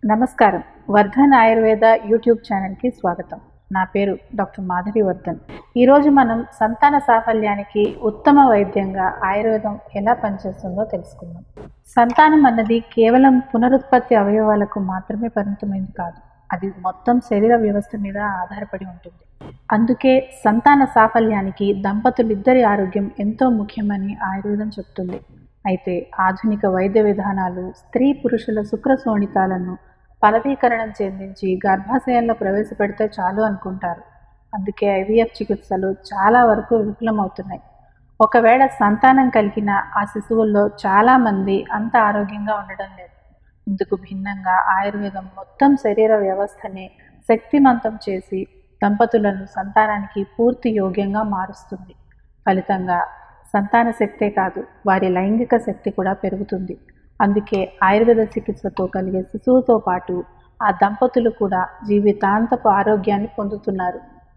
నమస్కారం వర్ధన్ ఆయుర్వేద యూట్యూబ్ ఛానల్కి స్వాగతం నా పేరు డాక్టర్ మాధవి వర్ధన్ ఈరోజు మనం సంతాన సాఫల్యానికి ఉత్తమ వైద్యంగా ఆయుర్వేదం ఎలా పనిచేస్తుందో తెలుసుకుందాం సంతానం అన్నది కేవలం పునరుత్పత్తి అవయవాలకు మాత్రమే పరిమితమైంది కాదు అది మొత్తం శరీర వ్యవస్థ మీద ఆధారపడి ఉంటుంది అందుకే సంతాన సాఫల్యానికి దంపతులిద్దరి ఆరోగ్యం ఎంతో ముఖ్యమని ఆయుర్వేదం చెప్తుంది అయితే ఆధునిక వైద్య విధానాలు స్త్రీ పురుషుల శుక్రశోణితాలను ఫలదీకరణం చెందించి గర్భాశయంలో ప్రవేశపెడితే చాలు అనుకుంటారు అందుకే ఐవీఎఫ్ చికిత్సలు చాలా వరకు విఫలమవుతున్నాయి ఒకవేళ సంతానం కలిగిన ఆ శిశువుల్లో చాలామంది అంత ఆరోగ్యంగా ఉండడం లేదు ఇందుకు భిన్నంగా ఆయుర్వేదం మొత్తం శరీర వ్యవస్థని శక్తిమంతం చేసి దంపతులను సంతానానికి పూర్తి యోగ్యంగా మారుస్తుంది ఫలితంగా సంతాన శక్తే కాదు వారి లైంగిక శక్తి కూడా పెరుగుతుంది అందుకే ఆయుర్వేద చికిత్సతో కలిగే శిశువుతో పాటు ఆ దంపతులు కూడా జీవితాంతపు ఆరోగ్యాన్ని పొందుతున్నారు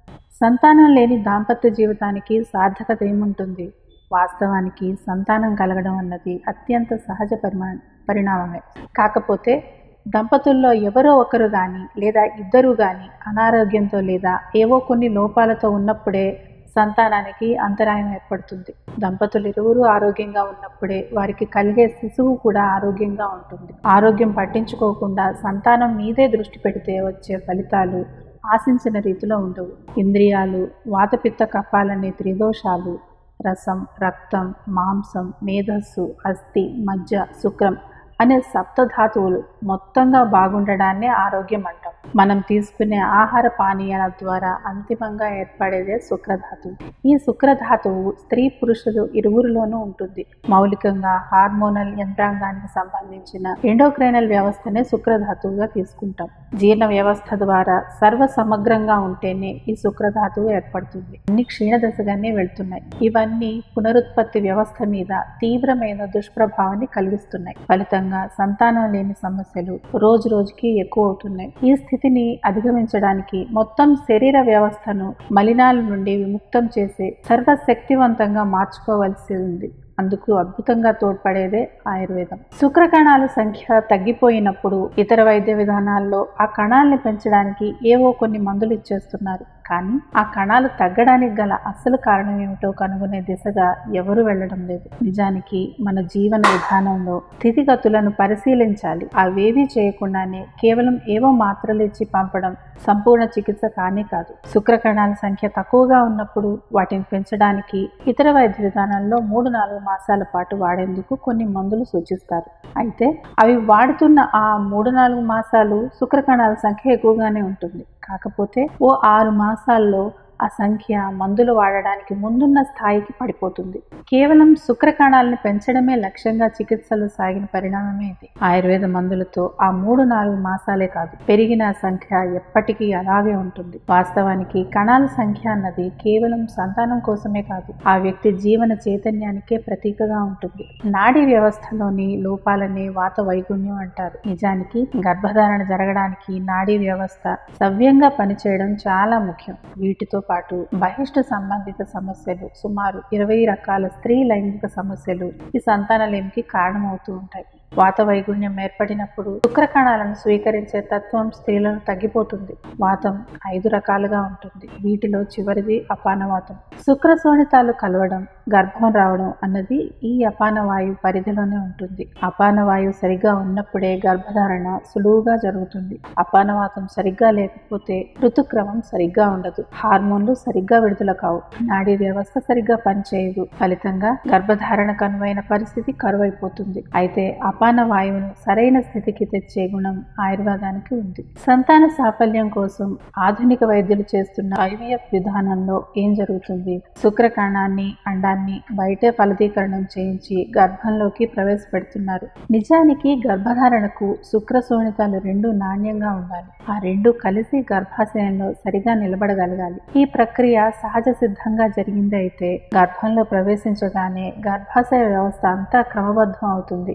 సంతానం లేని దాంపత్య జీవితానికి సార్థకత ఏముంటుంది వాస్తవానికి సంతానం కలగడం అన్నది అత్యంత సహజ పరిమా పరిణామమే కాకపోతే దంపతుల్లో ఎవరో ఒకరు కానీ లేదా ఇద్దరు కానీ అనారోగ్యంతో లేదా ఏవో కొన్ని లోపాలతో ఉన్నప్పుడే సంతానానికి అంతరాయం ఏర్పడుతుంది దంపతులు ఇరువురు ఆరోగ్యంగా ఉన్నప్పుడే వారికి కలిగే శిశువు కూడా ఆరోగ్యంగా ఉంటుంది ఆరోగ్యం పట్టించుకోకుండా సంతానం మీదే దృష్టి పెడితే వచ్చే ఫలితాలు ఆశించిన రీతిలో ఉండవు ఇంద్రియాలు వాతపిత్త కఫాలనే త్రిదోషాలు రసం రక్తం మాంసం మేధస్సు అస్థి మజ్జ శుక్రం అనే సప్తధాతువులు మొత్తంగా బాగుండడాన్నే ఆరోగ్యం అంటాం మనం తీసుకునే ఆహార పానీయాల ద్వారా అంతిమంగా ఏర్పడేదే శుక్రధాతువు ఈ శుక్రధాతువు స్త్రీ పురుషులు ఇరువురిలోనూ ఉంటుంది మౌలికంగా హార్మోనల్ యంత్రాంగానికి సంబంధించిన ఎండోక్రైనల్ వ్యవస్థనే శుక్రధాతువుగా తీసుకుంటాం జీర్ణ వ్యవస్థ ద్వారా సర్వ సమగ్రంగా ఉంటేనే ఈ శుక్రధాతువు ఏర్పడుతుంది అన్ని క్షీణదశగానే వెళ్తున్నాయి ఇవన్నీ పునరుత్పత్తి వ్యవస్థ మీద తీవ్రమైన దుష్ప్రభావాన్ని కలిగిస్తున్నాయి ఫలితంగా సంతానం లేని సమస్యలు రోజు రోజుకి ఎక్కువ అవుతున్నాయి ఈ స్థితిని అధిగమించడానికి మొత్తం శరీర వ్యవస్థను మలినాల నుండి విముక్తం చేసే సర్వశక్తివంతంగా మార్చుకోవాల్సి ఉంది అందుకు అద్భుతంగా తోడ్పడేదే ఆయుర్వేదం శుక్ర కణాల సంఖ్య తగ్గిపోయినప్పుడు ఇతర వైద్య విధానాల్లో ఆ కణాలని పెంచడానికి ఏవో కొన్ని మందులు ఇచ్చేస్తున్నారు కానీ ఆ కణాలు తగ్గడానికి గల అసలు కారణం ఏమిటో కనుగొనే దిశగా ఎవరు వెళ్ళడం లేదు నిజానికి మన జీవన విధానంలో స్థితిగతులను పరిశీలించాలి అవేవీ చేయకుండానే కేవలం ఏవో మాత్రలు ఇచ్చి పంపడం సంపూర్ణ చికిత్స కానే కాదు శుక్ర కణాల సంఖ్య తక్కువగా ఉన్నప్పుడు వాటిని పెంచడానికి ఇతర వైద్య విధానాల్లో మూడు నాలుగు మాసాల పాటు వాడేందుకు కొన్ని మందులు సూచిస్తారు అయితే అవి వాడుతున్న ఆ మూడు నాలుగు మాసాలు శుక్ర కణాల సంఖ్య ఎక్కువగానే ఉంటుంది కాకపోతే ఓ ఆరు మాసాల్లో ఆ సంఖ్య మందులు వాడడానికి ముందున్న స్థాయికి పడిపోతుంది కేవలం శుక్ర కణాలను పెంచడమే లక్ష్యంగా చికిత్సలు సాగిన పరిణామమే ఇది ఆయుర్వేద మందులతో ఆ మూడు నాలుగు మాసాలే కాదు పెరిగిన సంఖ్య ఎప్పటికీ అలాగే ఉంటుంది వాస్తవానికి కణాల సంఖ్య అన్నది కేవలం సంతానం కోసమే కాదు ఆ వ్యక్తి జీవన చైతన్యానికే ప్రతీకగా ఉంటుంది నాడీ వ్యవస్థలోని లోపాలనే వాత వైగుణ్యం అంటారు నిజానికి గర్భధారణ జరగడానికి నాడీ వ్యవస్థ సవ్యంగా పనిచేయడం చాలా ముఖ్యం వీటితో పాటు బహిష్ట సంబంధిత సమస్యలు సుమారు ఇరవై రకాల స్త్రీ లైంగిక సమస్యలు ఈ సంతానలేమికి కారణమవుతూ ఉంటాయి వాత వైగుణ్యం ఏర్పడినప్పుడు శుక్ర కణాలను స్వీకరించే తత్వం స్త్రీలను తగ్గిపోతుంది వాతం ఐదు రకాలుగా ఉంటుంది వీటిలో చివరిది అపానవాతం శుక్ర శోణితాలు కలవడం గర్భం రావడం అన్నది ఈ అపాన వాయువు పరిధిలోనే ఉంటుంది అపాన వాయువు సరిగ్గా ఉన్నప్పుడే గర్భధారణ సులువుగా జరుగుతుంది అపానవాతం సరిగ్గా లేకపోతే ఋతుక్రమం సరిగ్గా ఉండదు హార్మోన్లు సరిగ్గా విడుదల కావు నాడీ వ్యవస్థ సరిగ్గా పనిచేయదు ఫలితంగా గర్భధారణ కనువైన పరిస్థితి కరువైపోతుంది అయితే అపాన వాయువును సరైన స్థితికి తెచ్చే గుణం ఆయుర్వేదానికి ఉంది సంతాన సాఫల్యం కోసం ఆధునిక వైద్యులు చేస్తున్న ఐవీఎఫ్ విధానంలో ఏం జరుగుతుంది శుక్రకణాన్ని అండాన్ని బయటే ఫలదీకరణం చేయించి గర్భంలోకి ప్రవేశపెడుతున్నారు నిజానికి గర్భధారణకు శుక్ర శోణితాలు రెండు నాణ్యంగా ఉండాలి ఆ రెండు కలిసి గర్భాశయంలో సరిగా నిలబడగలగాలి ఈ ప్రక్రియ సహజ సిద్ధంగా జరిగింది అయితే గర్భంలో ప్రవేశించగానే గర్భాశయ వ్యవస్థ అంతా క్రమబద్ధం అవుతుంది హార్మోన్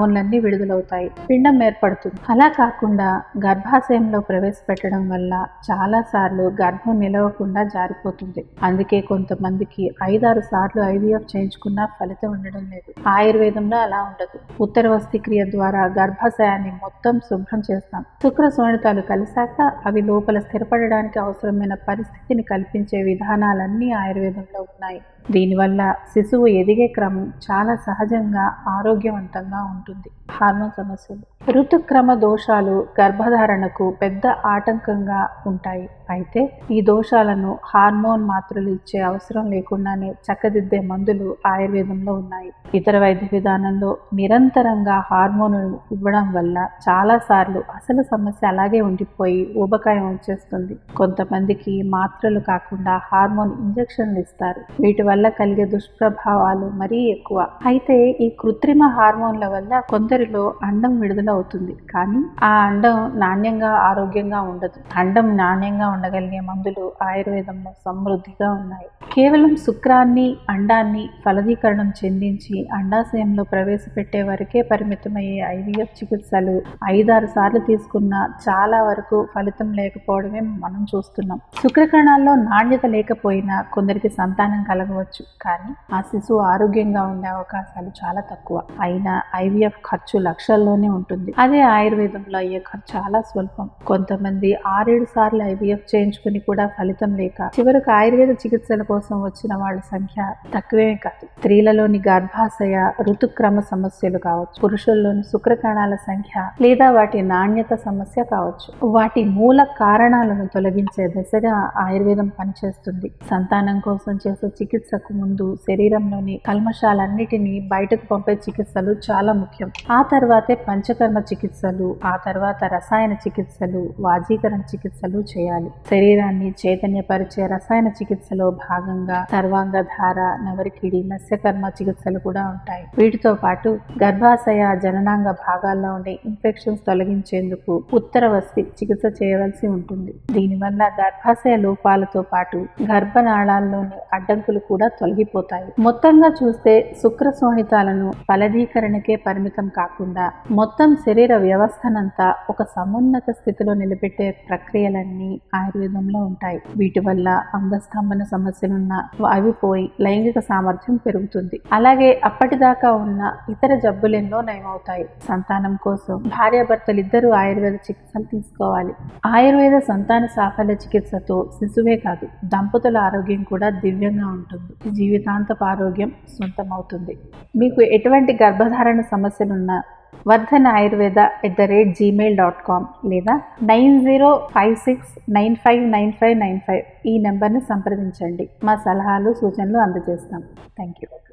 హార్మోన్లన్నీ విడుదలవుతాయి పిండం ఏర్పడుతుంది అలా కాకుండా గర్భాశయంలో ప్రవేశపెట్టడం వల్ల చాలా సార్లు గర్భం నిలవకుండా జారిపోతుంది అందుకే కొంతమందికి ఐదారు సార్లు ఐవీఎఫ్ చేయించుకున్నా ఫలితం ఉండడం లేదు ఆయుర్వేదంలో అలా ఉండదు ఉత్తర వస్తి క్రియ ద్వారా గర్భాశయాన్ని మొత్తం శుభ్రం చేస్తాం శుక్ర సోనితాలు కలిశాక అవి లోపల స్థిరపడడానికి అవసరమైన పరిస్థితిని కల్పించే విధానాలన్నీ ఆయుర్వేదంలో ఉన్నాయి దీనివల్ల శిశువు ఎదిగే క్రమం చాలా సహజంగా ఆరోగ్యవంతంగా ఉంటుంది హార్మోన్ సమస్యలు ఋతుక్రమ దోషాలు గర్భధారణకు పెద్ద ఆటంకంగా ఉంటాయి అయితే ఈ దోషాలను హార్మోన్ మాత్రలు ఇచ్చే అవసరం లేకుండానే చక్కదిద్దే మందులు ఆయుర్వేదంలో ఉన్నాయి ఇతర వైద్య విధానంలో నిరంతరంగా హార్మోన్లు ఇవ్వడం వల్ల చాలాసార్లు అసలు సమస్య అలాగే ఉండిపోయి ఊబకాయం వచ్చేస్తుంది కొంతమందికి మాత్రలు కాకుండా హార్మోన్ ఇంజెక్షన్లు ఇస్తారు వీటి వల్ల కలిగే దుష్ప్రభావాలు మరీ ఎక్కువ అయితే ఈ కృత్రిమ హార్మోన్ల వల్ల కొందరిలో అండం విడుదల అవుతుంది కానీ ఆ అండం నాణ్యంగా ఆరోగ్యంగా ఉండదు అండం నాణ్యంగా ఉండగలిగే మందులు ఆయుర్వేదంలో సమృద్ధిగా ఉన్నాయి కేవలం శుక్రాన్ని అండాన్ని ఫలదీకరణం చెందించి అండాశయంలో ప్రవేశపెట్టే వరకే పరిమితమయ్యే ఐవీఎఫ్ చికిత్సలు ఐదారు సార్లు తీసుకున్న చాలా వరకు ఫలితం లేకపోవడమే మనం చూస్తున్నాం శుక్రకణాల్లో నాణ్యత లేకపోయినా కొందరికి సంతానం కలగవచ్చు కానీ ఆ శిశువు ఆరోగ్యంగా ఉండే అవకాశాలు చాలా తక్కువ అయినా ఐవీఎఫ్ ఖర్చు లక్షల్లోనే ఉంటుంది అదే ఆయుర్వేదంలో అయ్యే ఖర్చు చాలా స్వల్పం కొంతమంది ఆరేడు సార్లు ఐవీఎఫ్ చేయించుకుని కూడా ఫలితం లేక చివరకు ఆయుర్వేద చికిత్సల కోసం వచ్చిన వాళ్ళ సంఖ్య తక్కువే కాదు స్త్రీలలోని గర్భాశయ ఋతుక్రమ సమస్యలు కావచ్చు పురుషుల్లోని శుక్రకణాల సంఖ్య లేదా వాటి నాణ్యత సమస్య కావచ్చు వాటి మూల కారణాలను తొలగించే దశగా ఆయుర్వేదం పనిచేస్తుంది సంతానం కోసం చేసే చికిత్సకు ముందు శరీరంలోని కల్మషాలన్నిటినీ బయటకు పంపే చికిత్సలు చాలా ముఖ్యం ఆ తర్వాతే పంచకర్మ చికిత్సలు ఆ తర్వాత రసాయన చికిత్సలు వాజీకరణ చికిత్సలు చేయాలి శరీరాన్ని చైతన్యపరిచే రసాయన చికిత్సలో భాగంగా సర్వాంగ ధార నవరికిడి మత్స్యకర్మ చికిత్సలు కూడా ఉంటాయి వీటితో పాటు గర్భాశయ జననాంగ భాగాల్లో ఉండే ఇన్ఫెక్షన్స్ తొలగించేందుకు ఉత్తరవస్తి చికిత్స చేయవలసి ఉంటుంది దీనివల్ల గర్భాశయ లోపాలతో పాటు గర్భనాళాల్లోని అడ్డంకులు కూడా తొలగిపోతాయి మొత్తంగా చూస్తే శుక్ర శోణితాలను ఫలదీకరణకే పరిమితం కాకుండా మొత్తం శరీర వ్యవస్థనంతా ఒక సమున్నత స్థితిలో నిలబెట్టే ప్రక్రియలన్నీ ఆయుర్వేదంలో ఉంటాయి వీటి వల్ల అంగస్తంభన సమస్యలున్న అవి పోయి లైంగిక సామర్థ్యం పెరుగుతుంది అలాగే అప్పటిదాకా ఉన్న ఇతర జబ్బులెన్నో నయమవుతాయి సంతానం కోసం భార్యాభర్తలు ఇద్దరు ఆయుర్వేద చికిత్సలు తీసుకోవాలి ఆయుర్వేద సంతాన సాఫల్య చికిత్సతో శిశువే కాదు దంపతుల ఆరోగ్యం కూడా దివ్యంగా ఉంటుంది జీవితాంతపు ఆరోగ్యం సొంతమవుతుంది మీకు ఎటువంటి గర్భధారణ సమస్యలున్నా Vardhan Ayurveda at the rate Gmail dot com లేదా nine zero five six nine five nine five nine five ఈ నెంబర్ని సంప్రదించండి మా సలహాలు సూచనలు అందజేస్తాం థ్యాంక్ యూ